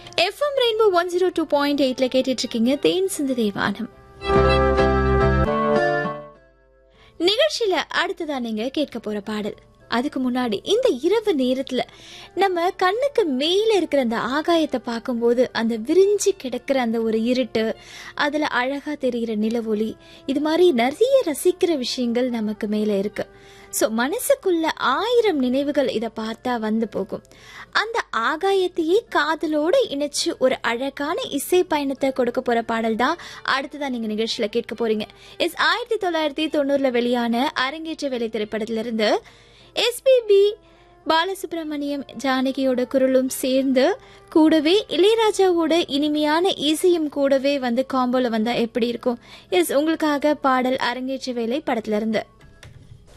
FM Rainbow one zero two point எயிட்ல கேட்டுட்டு இருக்கீங்க தேன் சிந்து தேவானம் நிகழ்ச்சியில அடுத்ததா நீங்க கேட்க போற பாடல் அதுக்கு முன்னாடி இந்த இரவு நேரத்துல நம்ம கண்ணுக்கு மேல இருக்கிற அந்த ஆகாயத்தை பார்க்கும்போது அந்த விரிஞ்சு கிடக்கிற அந்த ஒரு இருட்டு அதுல அழகா தெரிகிற நிலவொளி இது மாதிரி நிறைய ரசிக்கிற விஷயங்கள் நமக்கு மேல இருக்கு ஸோ மனசுக்குள்ள ஆயிரம் நினைவுகள் இதை பார்த்தா வந்து போகும் அந்த ஆகாயத்தையே காதலோட இணைச்சு ஒரு அழகான இசை பயணத்தை கொடுக்க போற பாடல் தான் அடுத்ததான் நீங்க நிகழ்ச்சியில கேட்க போறீங்க இஸ் ஆயிரத்தி தொள்ளாயிரத்தி தொண்ணூறுல வெளியான அரங்கேற்ற வேலை திரைப்படத்திலிருந்து எஸ்பிபி பாலசுப்ரமணியம் ஜானகியோட குரலும் சேர்ந்து கூடவே இளையராஜாவோட இனிமையான இசையும் கூடவே வந்து காம்போல வந்தா எப்படி இருக்கும் எஸ் உங்களுக்காக பாடல் அரங்கேற்ற வேலை படத்துல இருந்து